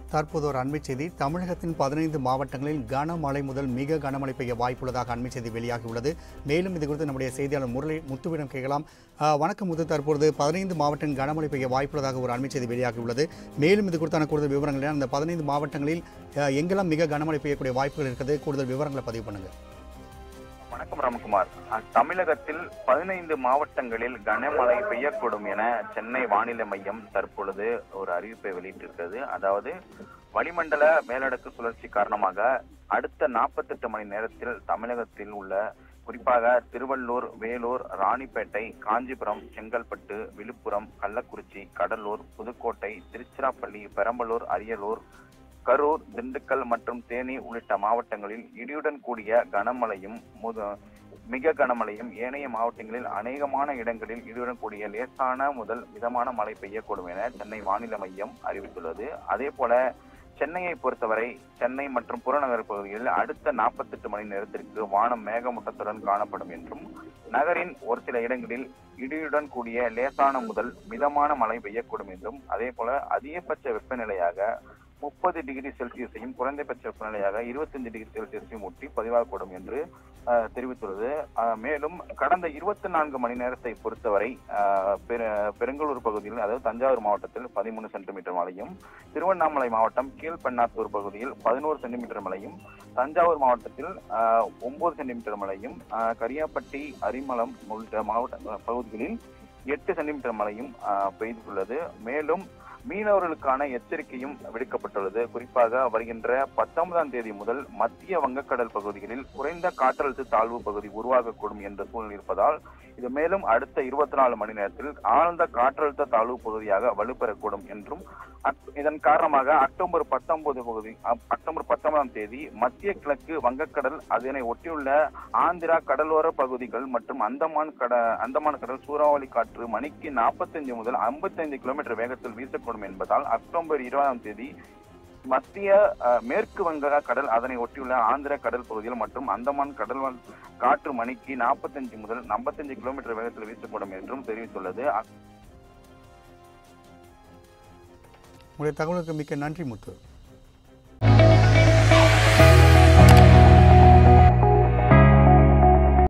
தற்போது ஒரு அண்மைச் செய்தி தமிழகத்தின் பதினைந்து மாவட்டங்களில் கனமழை முதல் மிக கனமழை பெய்ய வாய்ப்புள்ளதாக அண்மைச் செய்தி வெளியாகியுள்ளது மேலும் இது குறித்து நம்முடைய செய்தியாளர் முரளி முத்துவிடம் கேட்கலாம் ஆஹ், வணக்கம் முத்து தற்பொழுது பதினைந்து மாவட்டங்கள் கனமழை பெய்ய வாய்ப்புள்ளதாக ஒரு அண்மைச் செய்தி வெளியாகியுள்ளது மேலும் இது குறித்தான கூடுதல் விவரங்கள் அந்த பதினைந்து மாவட்டங்களில் ஆஹ், எங்கெல்லாம் மிக கனமழை பெய்யக்கூடிய வாய்ப்புகள் இருக்குது கூடுதல் விவரங்களை பதிவு பண்ணுங்க வணக்கம் ராமகுமார் அஹ், தமிழகத்தில் பதினைந்து மாவட்டங்களில் கனமழை பெய்யக்கூடும் என சென்னை வானிலை மையம் தற்பொழுது ஒரு அறிவிப்பை வெளியிட்டிருக்கிறது அதாவது வளிமண்டல மேலடுக்கு சுழற்சி காரணமாக அடுத்த 48 மணி நேரத்தில் தமிழகத்தில் உள்ள குறிப்பாக திருவள்ளூர் வேலூர் ராணிப்பேட்டை காஞ்சிபுரம் செங்கல்பட்டு விழுப்புரம் கள்ளக்குறிச்சி கடலூர் புதுக்கோட்டை திருச்சிராப்பள்ளி பெரம்பலூர் அரியலூர் கரூர் திண்டுக்கல் மற்றும் தேனி உள்ளிட்ட மாவட்டங்களில் இடியுடன் கூடிய கனமழையும் முத- மிக கனமழையும் ஏனைய மாவட்டங்களில் அநேகமான இடங்களில் இடியுடன் கூடிய லேசான முதல் மிதமான மழை பெய்யக்கூடும் என சென்னை வானிலை மையம் அறிவித்துள்ளது அதே போல சென்னையை பொறுத்தவரை சென்னை மற்றும் புறநகர் பகுதிகளில் அடுத்த 48 மணி நேரத்திற்கு வானம் மேகமூட்டத்துடன் காணப்படும் என்றும் நகரின் ஒரு சில இடங்களில் இடியுடன் கூடிய லேசான முதல் மிதமான மழை பெய்யக்கூடும் என்றும் அதே போல அதிகபட்ச வெப்பநிலையாக முப்பது டிகிரி செல்சியஸையும் குறைந்தபட்ச வெப்பநிலையாக இருபத்தஞ்சு டிகிரி செல்சியஸையும் ஒட்டி பதிவாகக்கூடும் என்று அஹ், தெரிவித்துள்ளது அஹ், மேலும் கடந்த இருபத்தி நான்கு மணி நேரத்தை பொறுத்தவரை அஹ், பெரு- பெருங்கலூர் பகுதியில் அதாவது தஞ்சாவூர் மாவட்டத்தில் பதிமூணு சென்டிமீட்டர் மழையும் திருவண்ணாமலை மாவட்டம் கீழ்பெண்ணாத்தூர் பகுதியில் பதினோரு சென்டிமீட்டர் மழையும் தஞ்சாவூர் மாவட்டத்தில் அஹ், ஒன்பது சென்டிமீட்டர் மழையும் அஹ், கரியாப்பட்டி அரிமளம் உள்ளிட்ட மாவட்ட பகுதிகளில் எட்டு சென்டிமீட்டர் மழையும் அஹ், பெய்துள்ளது மேலும் மீனவர்களுக்கான எச்சரிக்கையும் விடுக்கப்பட்டுள்ளது குறிப்பாக வருகின்ற பத்தொன்பதாம் தேதி முதல் மத்திய வங்கக்கடல் பகுதிகளில் குறைந்த காற்றழுத்த தாழ்வு பகுதி உருவாகக்கூடும் என்ற சூழ்நிலை இருப்பதால் இது மேலும் அடுத்த இருபத்தி நாலு மணி நேரத்தில் ஆழ்ந்த காற்றழுத்த தாழ்வு பகுதியாக வலுப்பெறக்கூடும் என்றும் அக்- இதன் காரணமாக அக்டோபர் பத்தொன்பது பகுதி அப்- அக்டோபர் பத்தொன்பதாம் தேதி மத்திய கிழக்கு வங்கக்கடல் அதனை ஒட்டியுள்ள ஆந்திரா கடலோர பகுதிகள் மற்றும் அந்தமான் கட அந்தமான் கடல் சூறாவளி காற்று மணிக்கு 45 முதல் 55 கிலோமீட்டர் வேகத்தில் வீசக்கூடும் என்பதால் அக்டோபர் இருபதாம் தேதி மத்திய அஹ், மேற்கு வங்க கடல் அதனை ஒட்டியுள்ள ஆந்திர கடல் பகுதிகள் மற்றும் அந்தமான் கடல் வ- காற்று மணிக்கு 45 முதல் 55 கிலோமீட்டர் வேகத்தில் வீசக்கூடும் என்றும் தெரிவித்துள்ளது உங்களுடைய தகவலுக்கு மிக்க நன்றி முத்து